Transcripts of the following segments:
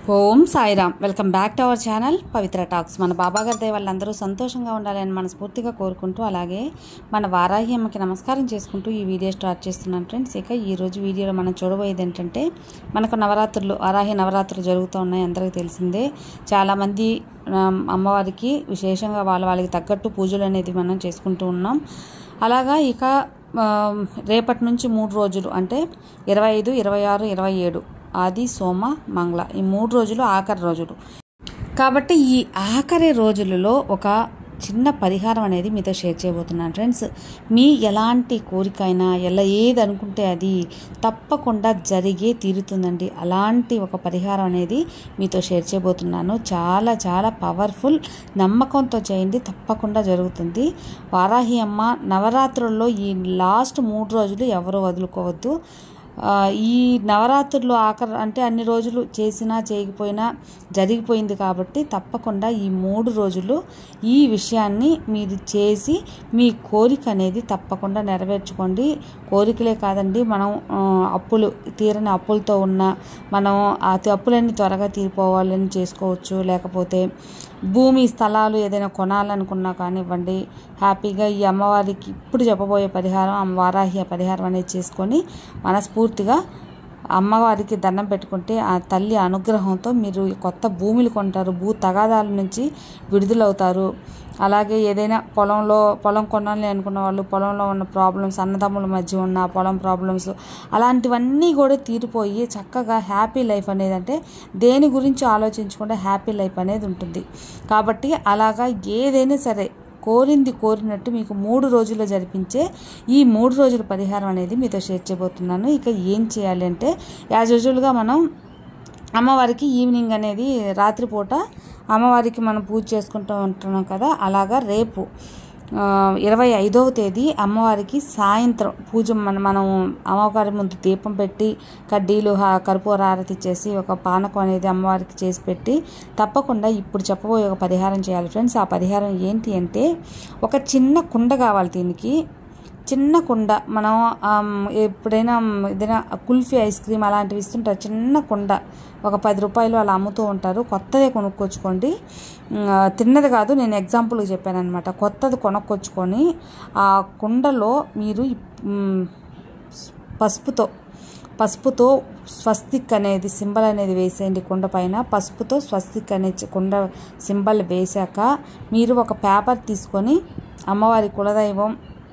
Om Sairam welcome back to our channel Pavitra talks మన బాబా గారి దయ వాళ్ళందరూ సంతోషంగా ఉండాలని మనస్ఫూర్తిగా కోరుకుంటూ అలాగే మన వారాహి అమ్మకి నమస్కారం చేసుకుంటూ ఈ వీడియో స్టార్ట్ చేస్తున్నాను ఫ్రెండ్స్ ఇక ఈ రోజు వీడియోలో మనం చూడబోయేది ఏంటంటే మనకు నవరాత్రులు వారాహి నవరాత్రులు జరుగుతూ ఉన్నాయి అందరికీ తెలిసిందే చాలామంది ఆ, అమ్మవారికి విశేషంగా వాళ్ళ వాళ్ళకి తగ్గట్టు పూజలు అనేది మనం చేసుకుంటూ ఉన్నాం అలాగా ఇక ఆ, రేపటి నుంచి మూడు రోజులు అంటే ఇరవై ఐదు ఇరవై ఆరు ఇరవై ఏడు ఆది సోమ మంగళ ఈ మూడు రోజులు ఆఖరి రోజులు కాబట్టి ఈ ఆఖరి రోజులలో ఒక చిన్న పరిహారం అనేది మీతో షేర్ చేయబోతున్నాను ఫ్రెండ్స్ మీ ఎలాంటి కోరిక అయినా ఎలా ఏది అనుకుంటే అది తప్పకుండా జరిగే తీరుతుందండి అలాంటి ఒక పరిహారం అనేది మీతో షేర్ చేయబోతున్నాను చాలా చాలా పవర్ఫుల్ నమ్మకంతో చేయండి తప్పకుండా జరుగుతుంది వారాహి అమ్మ నవరాత్రుల్లో ఈ లాస్ట్ మూడు రోజులు ఎవరు వదులుకోవద్దు ఆ, ఈ నవరాత్రులు ఆఖరి అంటే అన్ని రోజులు చేసినా చేయకపోయినా జరిగిపోయింది కాబట్టి తప్పకుండా ఈ మూడు రోజులు ఈ విషయాన్ని మీరు చేసి మీ కోరిక అనేది తప్పకుండా నెరవేర్చుకోండి కోరికలే కాదండి మనం ఆ, అప్పులు తీరని అప్పులతో ఉన్న మనం ఆ అప్పులన్నీ త్వరగా తీరిపోవాలని చేసుకోవచ్చు లేకపోతే భూమి స్థలాలు ఏదైనా కొనాలనుకున్నా కానివ్వండి హ్యాపీగా ఈ అమ్మవారికి ఇప్పుడు చెప్పబోయే పరిహారం అమ్మ వారాహి పరిహారం అనేది చేసుకొని మనస్ఫూర్తిగా అమ్మవారికి దండం పెట్టుకుంటే ఆ తల్లి అనుగ్రహంతో మీరు కొత్త భూములు కొంటారు భూ తగాదాల నుంచి విడుదలవుతారు అలాగే ఏదైనా పొలంలో పొలం కొనాలి అనుకున్న వాళ్ళు పొలంలో ఉన్న ప్రాబ్లమ్స్ అన్నదమ్ముల మధ్య ఉన్న పొలం ప్రాబ్లమ్స్ అలాంటివన్నీ కూడా తీరిపోయి చక్కగా హ్యాపీ లైఫ్ అనేది అంటే దేని గురించి ఆలోచించకుండా హ్యాపీ లైఫ్ అనేది ఉంటుంది కాబట్టి అలాగా ఏదైనా సరే కోరింది కోరినట్టు మీకు మూడు రోజుల్లో జరిపించే ఈ మూడు రోజుల పరిహారం అనేది మీతో షేర్ చేయబోతున్నాను ఇక ఏం చేయాలి అంటే యాజ్ యూజువల్గా మనం అమ్మవారికి ఈవినింగ్ అనేది రాత్రిపూట అమ్మవారికి మనం పూజ చేసుకుంటూ ఉంటున్నాం కదా అలాగా రేపు ఆ, ఇరవై ఐదవ తేదీ అమ్మవారికి సాయంత్రం పూజ మన మనం అమ్మవారి ముందు దీపం పెట్టి కడ్డీలు హా- కర్పూర హారతి చేసి ఒక పానకం అనేది అమ్మవారికి చేసి పెట్టి తప్పకుండా ఇప్పుడు చెప్పబోయే ఒక పరిహారం చేయాలి ఫ్రెండ్స్ ఆ పరిహారం ఏంటి అంటే ఒక చిన్న కుండ కావాలి దీనికి చిన్న కుండ మనం ఆమ్, ఎప్పుడైనా ఏదైనా కుల్ఫీ ఐస్ క్రీమ్ అలాంటివి ఇస్తుంటారు చిన్న కుండ ఒక పది రూపాయలు అలా అమ్ముతూ ఉంటారు కొత్తదే కొనుక్కొచ్చుకోండి ఉమ్, ఆ, తిన్నది కాదు నేను ఎగ్జాంపుల్గా చెప్పాను అనమాట కొత్తది కొనుక్కొచ్చుకొని ఆ కుండలో మీరు ఉమ్, పసుపుతో పసుపుతో స్వస్తిక్ అనేది సింబల్ అనేది వేసేయండి కుండ పైన పసుపుతో స్వస్తిక్ అనే చి- కుండ సింబల్ వేశాక మీరు ఒక పేపర్ తీసుకొని అమ్మవారి కులదైవం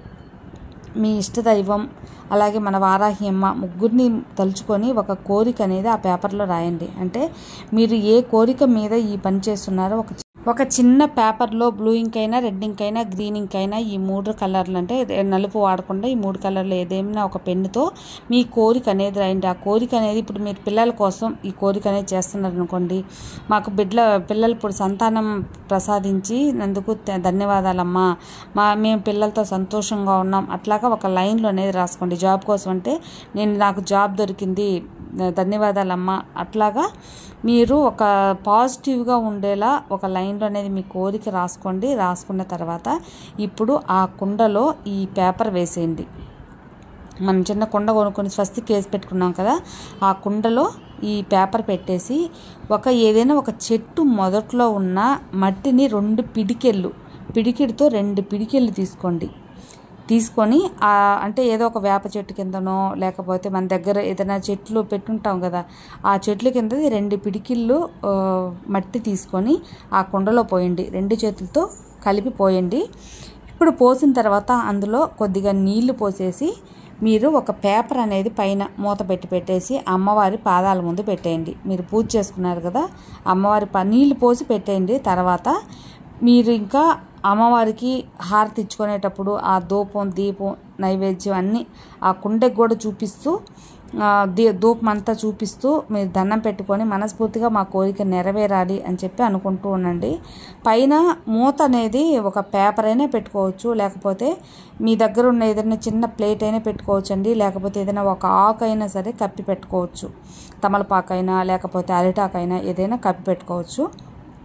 మీ ఇష్టదైవం అలాగే మన వారాహి అమ్మ ముగ్గురిని తలుచుకొని ఒక కోరిక అనేది ఆ పేపర్లో రాయండి అంటే మీరు ఏ కోరిక మీద ఈ పని చేస్తున్నారో ఒక ఒక చిన్న పేపర్లో బ్లూ ఇంక్ అయినా రెడ్ ఇంక్ అయినా గ్రీన్ ఇంక్ అయినా ఈ మూడు కలర్లు అంటే నలుపు వాడకుండా ఈ మూడు కలర్లు ఏదేమైనా ఒక పెన్నుతో మీ కోరిక అనేది రాయండి ఆ కోరిక అనేది ఇప్పుడు మీరు పిల్లల కోసం ఈ కోరిక అనేది చేస్తున్నారు అనుకోండి మాకు బిడ్డ పిల్లలు ఇప్పుడు సంతానం ప్రసాదించి నందుకు త- ధన్యవాదాలమ్మా మా మేము పిల్లలతో సంతోషంగా ఉన్నాం అట్లాగా ఒక లైన్లో అనేది రాసుకోండి జాబ్ కోసం అంటే నేను నాకు జాబ్ దొరికింది ధన్యవాదాలమ్మా అట్లాగా మీరు ఒక పాజిటివ్గా ఉండేలా ఒక లైన్లో అనేది మీ కోరిక రాసుకోండి రాసుకున్న తర్వాత ఇప్పుడు ఆ కుండలో ఈ పేపర్ వేసేయండి మనం చిన్న కుండ కొనుక్కొని స్వస్తికి వేసి పెట్టుకున్నాం కదా ఆ కుండలో ఈ పేపర్ పెట్టేసి ఒక ఏదైనా ఒక చెట్టు మొదట్లో ఉన్న మట్టిని రెండు పిడికెళ్ళు పిడికిడితో రెండు పిడికెళ్ళు తీసుకోండి తీసుకొని ఆ అంటే ఏదో ఒక వేప చెట్టు కిందనో లేకపోతే మన దగ్గర ఏదైనా చెట్లు పెట్టుంటాం కదా ఆ చెట్ల కింద రెండు పిడికిళ్ళు ఆ, మట్టి తీసుకొని ఆ కుండలో పోయండి రెండు చేతులతో కలిపి పోయండి ఇప్పుడు పోసిన తర్వాత అందులో కొద్దిగా నీళ్లు పోసేసి మీరు ఒక పేపర్ అనేది పైన మూత పెట్టి పెట్టేసి అమ్మవారి పాదాల ముందు పెట్టేయండి మీరు పూజ చేసుకున్నారు కదా అమ్మవారి ప నీళ్లు పోసి పెట్టేయండి తర్వాత మీరు ఇంకా అమ్మవారికి హారతి ఇచ్చుకునేటప్పుడు ఆ ధూపం దీపం నైవేద్యం అన్నీ ఆ కుండకి కూడా చూపిస్తూ ఆ, దీ ధూపం అంతా చూపిస్తూ మీరు దండం పెట్టుకొని మనస్ఫూర్తిగా మా కోరిక నెరవేరాలి అని చెప్పి అనుకుంటూ ఉండండి పైన మూత అనేది ఒక పేపర్ అయినా పెట్టుకోవచ్చు లేకపోతే మీ దగ్గర ఉన్న ఏదైనా చిన్న ప్లేట్ అయినా పెట్టుకోవచ్చు అండి లేకపోతే ఏదైనా ఒక ఆకు అయినా సరే కప్పి పెట్టుకోవచ్చు తమలపాకైనా లేకపోతే అరిటాకైనా ఏదైనా కప్పి పెట్టుకోవచ్చు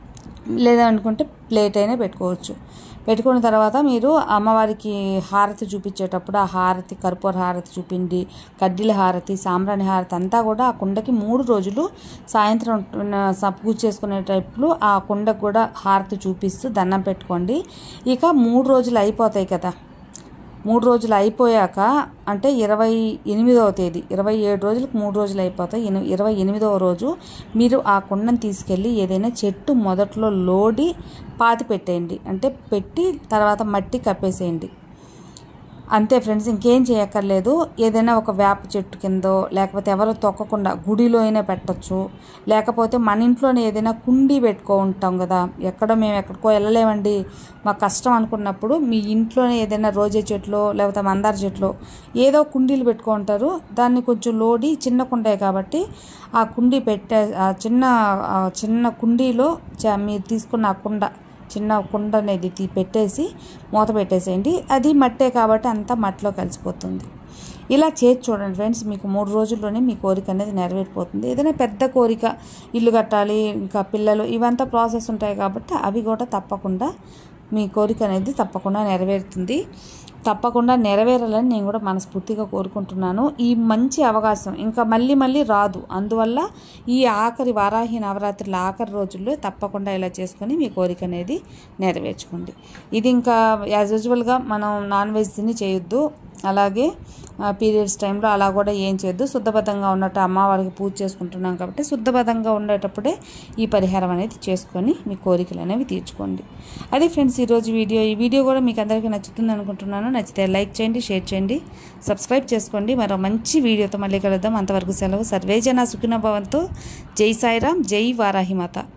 లేదనుకుంటే ప్లేట్ అయినా పెట్టుకోవచ్చు పెట్టుకున్న తర్వాత మీరు అమ్మవారికి హారతి చూపించేటప్పుడు ఆ హారతి కర్పూర హారతి చూపిండి కడ్డీల హారతి సాంబ్రాణి హారతి అంతా కూడా ఆ కుండకి మూడు రోజులు సాయంత్రం స- పూజ చేసుకునేటప్పుడు ఆ కుండకు కూడా హారతి చూపిస్తూ దండం పెట్టుకోండి ఇక మూడు రోజులు అయిపోతాయి కదా మూడు రోజులు అయిపోయాక అంటే ఇరవై ఎనిమిదవ తేదీ ఇరవై ఏడు రోజులకు మూడు రోజులు అయిపోతాయి ఎని- ఇరవై ఎనిమిదవ రోజు మీరు ఆ కుండను తీసుకెళ్ళి ఏదైనా చెట్టు మొదట్లో లోడి పాతి పెట్టేయండి అంటే పెట్టి తర్వాత మట్టి కప్పేసేయండి అంతే ఫ్రెండ్స్ ఇంకేం చేయక్కర్లేదు ఏదైనా ఒక వేప చెట్టు కిందో లేకపోతే ఎవరు తొక్కకుండా గుడిలో అయినా పెట్టచ్చు లేకపోతే మన ఇంట్లోనే ఏదైనా కుండీ పెట్టుకో ఉంటాం కదా ఎక్కడో మేము ఎక్కడికో వెళ్ళలేమండి మాకు కష్టం అనుకున్నప్పుడు మీ ఇంట్లోనే ఏదైనా రోజే చెట్లు లేకపోతే మందార చెట్లు ఏదో కుండీలు పెట్టుకో ఉంటారు దాన్ని కొంచెం లోడి చిన్న కుండే కాబట్టి ఆ కుండీ పెట్టే ఆ చిన్న ఆ చిన్న కుండీలో చ- మీరు తీసుకున్న ఆ కుండ చిన్న కుండ అనేది తీ పెట్టేసి మూత పెట్టేసేయండి అది మట్టే కాబట్టి అంతా మట్టిలో కలిసిపోతుంది ఇలా చేసి చూడండి ఫ్రెండ్స్ మీకు మూడు రోజుల్లోనే మీ కోరిక అనేది నెరవేరిపోతుంది ఏదైనా పెద్ద కోరిక ఇల్లు కట్టాలి ఇంకా పిల్లలు ఇవంతా ప్రాసెస్ ఉంటాయి కాబట్టి అవి కూడా తప్పకుండా మీ కోరిక అనేది తప్పకుండా నెరవేరుతుంది తప్పకుండా నెరవేరాలని నేను కూడా మనస్ఫూర్తిగా కోరుకుంటున్నాను ఈ మంచి అవకాశం ఇంకా మళ్ళీ మళ్ళీ రాదు అందువల్ల ఈ ఆఖరి వారాహి నవరాత్రుల ఆఖరి రోజుల్లో తప్పకుండా ఇలా చేసుకొని మీ కోరిక అనేది నెరవేర్చుకోండి ఇది ఇంకా యాజ్ యూజువల్గా మనం నాన్ వెజ్ తిని చేయొద్దు అలాగే పీరియడ్స్ టైంలో అలా కూడా ఏం చేయొద్దు శుద్ధబద్ధంగా ఉన్నట్టు అమ్మవారికి పూజ చేసుకుంటున్నాం కాబట్టి శుద్ధబద్ధంగా ఉండేటప్పుడే ఈ పరిహారం అనేది చేసుకొని మీ కోరికలు అనేవి తీర్చుకోండి అదే ఫ్రెండ్స్ ఈరోజు వీడియో ఈ వీడియో కూడా మీకు అందరికీ నచ్చుతుంది అనుకుంటున్నాను నచ్చితే లైక్ చేయండి షేర్ చేయండి సబ్స్క్రైబ్ చేసుకోండి మరో మంచి వీడియోతో మళ్ళీ కలుద్దాం అంతవరకు సెలవు సర్వేజన సుఖిన భవంతో జై సాయిరామ్ జై వారాహిమాత